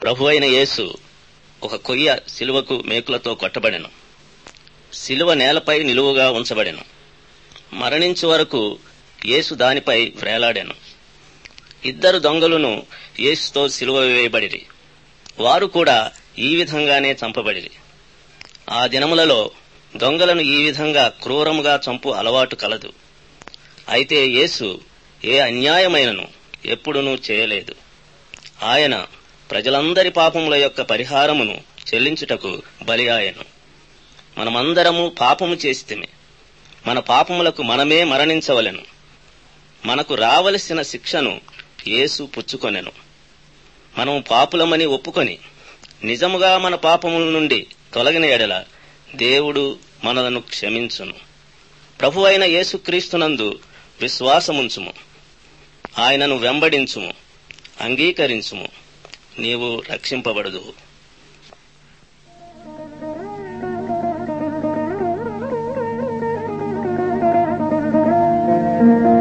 ప్రభు అయిన యేసు ఒక కొయ్య శిలువకు మేకులతో కొట్టబడెను శిలువ నేలపై నిలువుగా ఉంచబడెను మరణించు వరకు యేసు దానిపై వ్రేలాడెను ఇద్దరు దొంగలను యేసుతో సిలువ వేయబడిరి వారు కూడా ఈ విధంగానే చంపబడిరి ఆ దినములలో దొంగలను ఈ విధంగా క్రూరముగా చంపు అలవాటు కలదు అయితే యేసు ఏ అన్యాయమైనను ఎప్పుడునూ చేయలేదు ఆయన ప్రజలందరి పాపముల యొక్క పరిహారమును చెల్లించుటకు బలి ఆయను మనమందరము పాపము చేసితిమి మన పాపములకు మనమే మరణించవలెను మనకు రావలసిన శిక్షను యేసు పుచ్చుకొనెను మనం పాపులమని ఒప్పుకొని నిజముగా మన పాపముల నుండి తొలగిన ఎడల దేవుడు మనలను క్షమించును ప్రభు అయిన యేసుక్రీస్తునందు విశ్వాసముంచుము ఆయనను వెంబడించుము అంగీకరించుము నీవు రక్షింపబడదు thank you